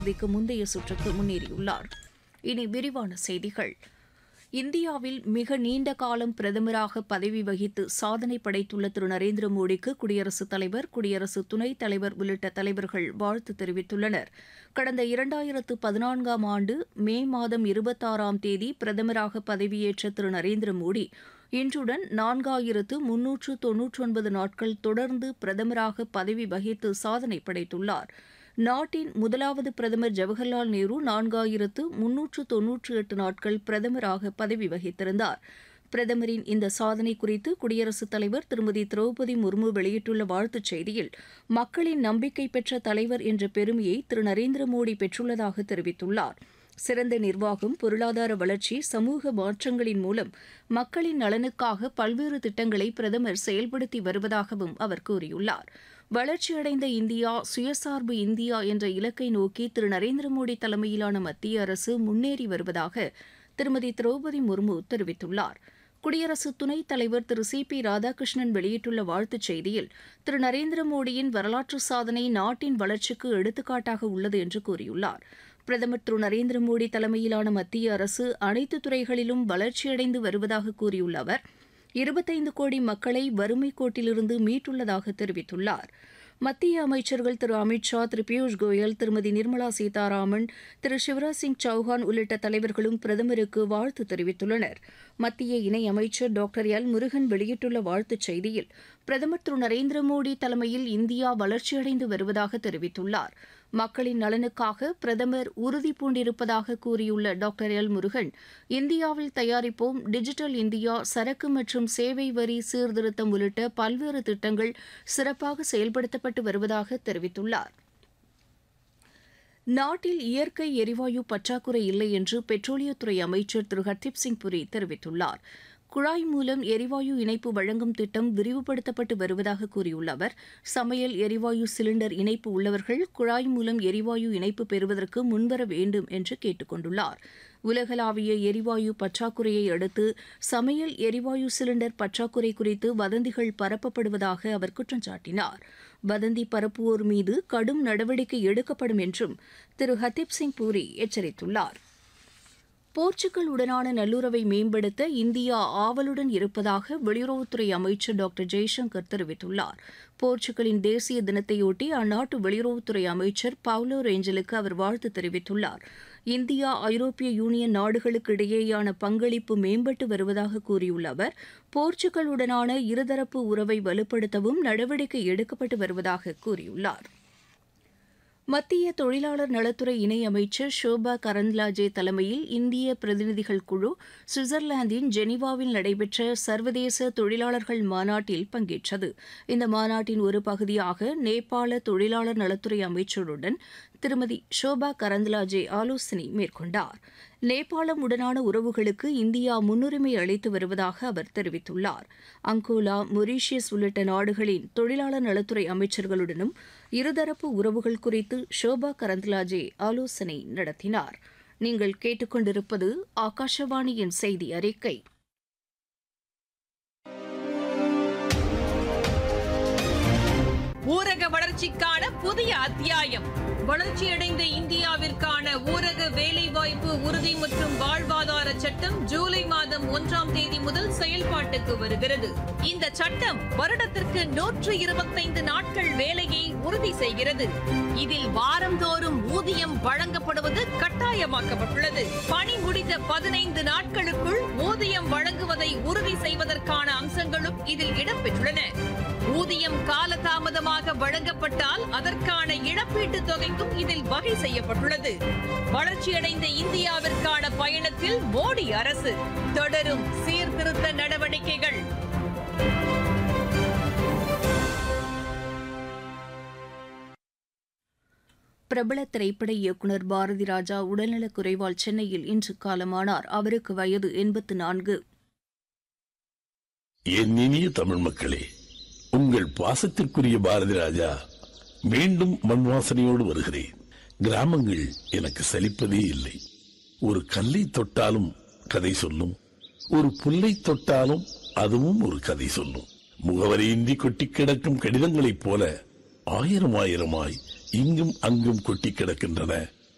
பகுதிக்கு முந்தைய சுற்றுக்கு முன்னேறியுள்ளார் இனி விரிவான செய்திகள் இந்தியாவில் மிக நீண்ட காலம் பிரதமராக பதவி வகித்து சாதனை படைத்துள்ள திரு நரேந்திர மோடிக்கு குடியரசுத் தலைவர் குடியரசு துணைத் தலைவர் உள்ளிட்ட தலைவர்கள் வாழ்த்து தெரிவித்துள்ளனர் கடந்த இரண்டாயிரத்து பதினான்காம் ஆண்டு மே மாதம் இருபத்தாறாம் தேதி பிரதமராக பதவியேற்ற திரு நரேந்திர மோடி இன்றுடன் நான்காயிரத்து முன்னூற்று தொன்னூற்றொன்பது நாட்கள் தொடர்ந்து பிரதமராக பதவி வகித்து சாதனை படைத்துள்ளார் நாட்டின் முதலாவது பிரதமர் ஜவஹர்லால் நேரு நான்காயிரத்து முன்னூற்று தொன்னூற்று எட்டு நாட்கள் பிரதமராக பதவி வகித்திருந்தார் பிரதமரின் இந்த சாதனை குறித்து குடியரசுத் தலைவர் திருமதி திரௌபதி முர்மு வெளியிட்டுள்ள வாழ்த்துச் செய்தியில் மக்களின் நம்பிக்கை பெற்ற தலைவர் என்ற பெருமையை திரு நரேந்திர மோடி பெற்றுள்ளதாக தெரிவித்துள்ளார் சிறந்த நிர்வாகம் பொருளாதார வளர்ச்சி சமூக மாற்றங்களின் மூலம் மக்களின் நலனுக்காக பல்வேறு திட்டங்களை பிரதமர் செயல்படுத்தி வருவதாகவும் அவர் கூறியுள்ளார் வளர்ச்சியடைந்த இந்தியா சுயசார்பு இந்தியா என்ற இலக்கை நோக்கி திரு நரேந்திர மோடி தலைமையிலான மத்திய அரசு முன்னேறி வருவதாக திருமதி திரௌபதி முர்மு தெரிவித்துள்ளார் குடியரசு துணைத் தலைவர் திரு சி பி ராதாகிருஷ்ணன் வெளியிட்டுள்ள வாழ்த்துச் செய்தியில் திரு நரேந்திர மோடியின் வரலாற்று சாதனை நாட்டின் வளர்ச்சிக்கு எடுத்துக்காட்டாக உள்ளது என்று கூறியுள்ளார் பிரதமர் திரு நரேந்திர மோடி தலைமையிலான மத்திய அரசு அனைத்து துறைகளிலும் வளர்ச்சியடைந்து வருவதாக கூறியுள்ள அவர் இருபத்தைந்து கோடி மக்களை வறுமை கோட்டிலிருந்து மீட்டுள்ளதாக தெரிவித்துள்ளார் மத்திய அமைச்சர்கள் திரு அமித் ஷா திரு பியூஷ் கோயல் திருமதி நிர்மலா சீதாராமன் திரு சிவராஜ் சிங் சௌஹான் உள்ளிட்ட தலைவர்களும் பிரதமருக்கு வாழ்த்து தெரிவித்துள்ளனர் மத்திய இணையமைச்சர் டாக்டர் எல் முருகன் வெளியிட்டுள்ள வாழ்த்துச் செய்தியில் பிரதமர் திரு நரேந்திர மோடி தலைமையில் இந்தியா வளர்ச்சியடைந்து வருவதாக தெரிவித்துள்ளார் மக்களின் நலனுக்காக பிரதமர் உறுதி பூண்டிருப்பதாக கூறியுள்ள டாக்டர் எல் முருகன் இந்தியாவில் தயாரிப்போம் டிஜிட்டல் இந்தியா சரக்கு மற்றும் சேவை வரி சீர்திருத்தம் உள்ளிட்ட பல்வேறு திட்டங்கள் சிறப்பாக செயல்படுத்தப்பட்டு வருவதாக தெரிவித்துள்ளார் நாட்டில் இயற்கை எரிவாயு பற்றாக்குறை இல்லை என்று பெட்ரோலியத்துறை அமைச்சர் திரு ஹர்தீப் சிங் புரி தெரிவித்துள்ளார் குழாய் மூலம் எரிவாயு இணைப்பு வழங்கும் திட்டம் விரிவுபடுத்தப்பட்டு வருவதாக கூறியுள்ள அவர் சமையல் எரிவாயு சிலிண்டர் இணைப்பு உள்ளவர்கள் குழாய் மூலம் எரிவாயு இணைப்பு பெறுவதற்கு முன்வர வேண்டும் என்று கேட்டுக் கொண்டுள்ளார் உலகளாவிய எரிவாயு பற்றாக்குறையை அடுத்து சமையல் எரிவாயு சிலிண்டர் பற்றாக்குறை குறித்து வதந்திகள் பரப்பப்படுவதாக அவர் குற்றம் சாட்டினார் வதந்தி பரப்புவோர் மீது கடும் நடவடிக்கை எடுக்கப்படும் என்றும் திரு ஹர்தீப் சிங் பூரி எச்சரித்துள்ளார் போர்ச்சுகல் உடனான நல்லுறவை மேம்படுத்த இந்தியா ஆவலுடன் இருப்பதாக வெளியுறவுத்துறை அமைச்சர் டாக்டர் ஜெய்சங்கர் தெரிவித்துள்ளார் போர்ச்சுகலின் தேசிய தினத்தையொட்டி அந்நாட்டு வெளியுறவுத்துறை அமைச்சர் பவுலோ ரேஞ்சலுக்கு அவர் வாழ்த்து தெரிவித்துள்ளார் இந்தியா ஐரோப்பிய யூனியன் நாடுகளுக்கு இடையேயான பங்களிப்பு மேம்பட்டு வருவதாக கூறியுள்ள அவர் போர்ச்சுகலுடனான இருதரப்பு உறவை வலுப்படுத்தவும் நடவடிக்கை எடுக்கப்பட்டு வருவதாக கூறியுள்ளார் மத்திய தொழிலாளர் நலத்துறை இணையமைச்சர் ஷோபா கரந்த்லாஜே தலைமையில் இந்திய பிரதிநிதிகள் குழு சுவிட்சர்லாந்தின் ஜெனீவாவில் நடைபெற்ற சர்வதேச தொழிலாளர்கள் மாநாட்டில் பங்கேற்றது இந்த மாநாட்டின் ஒரு பகுதியாக நேபாள தொழிலாளர் நலத்துறை அமைச்சருடன் திருமதி ஷோபா கரந்த்லாஜே ஆலோசனை மேற்கொண்டார் நேபாளம் உடனான உறவுகளுக்கு இந்தியா முன்னுரிமை அளித்து வருவதாக அவர் தெரிவித்துள்ளார் அங்கோலா மொரீஷியஸ் உள்ளிட்ட நாடுகளின் தொழிலாளர் நலத்துறை அமைச்சர்களுடனும் இருதரப்பு உறவுகள் குறித்து ஷோபா கரந்த்லாஜே ஆலோசனை நடத்தினார் நீங்கள் கேட்டுக்கொண்டிருப்பது ஆகாஷவாணியின் செய்தி அறிக்கை ஊரக வளர்ச்சிக்கான புதிய அத்தியாயம் வளர்ச்சியடைந்த இந்தியாவிற்கான ஊரக வேலைவாய்ப்பு உறுதி மற்றும் வாழ்வாதார சட்டம் ஜூலை மாதம் ஒன்றாம் தேதி முதல் செயல்பாட்டுக்கு வருகிறது இந்த சட்டம் வருடத்திற்கு நூற்று இருபத்தைந்து நாட்கள் வேலையை உறுதி செய்கிறது இதில் வாரந்தோறும் ஊதியம் வழங்கப்படுவது கட்டாயமாக்கப்பட்டுள்ளது பணி முடிந்த பதினைந்து நாட்களுக்குள் ஊதியம் வழங்குவதை உறுதி செய்வதற்கான அம்சங்களும் இதில் இடம்பெற்றுள்ளன ஊதியம் காலதாமதமாக வழங்கப்பட்டால் அதற்கான இழப்பீட்டுத் தொகைக்கும் இதில் வகை செய்யப்பட்டுள்ளது வளர்ச்சியடைந்த இந்தியாவிற்கான பயணத்தில் மோடி அரசு தொடரும் சீர்திருத்த நடவடிக்கைகள் பிரபல திரைப்பட இயக்குநர் பாரதி ராஜா உடல்நலக் குறைவால் சென்னையில் இன்று காலமானார் அவருக்கு வயது எண்பத்து நான்கு என் இனிய தமிழ் மக்களே உங்கள் பாசத்திற்குரிய பாரதி ராஜா மீண்டும் மண் வாசனையோடு வருகிறேன் கிராமங்கள் எனக்கு சலிப்பதே இல்லை ஒரு கல்லை தொட்டாலும் கதை சொல்லும் ஒரு புல்லை தொட்டாலும் அதுவும் ஒரு கதை சொல்லும் முகவரியின்றி கொட்டி கிடக்கும் கடிதங்களைப் போல ஆயிரம் ஆயிரமாய் இங்கும் அங்கும் கொட்டி கிடக்கின்றன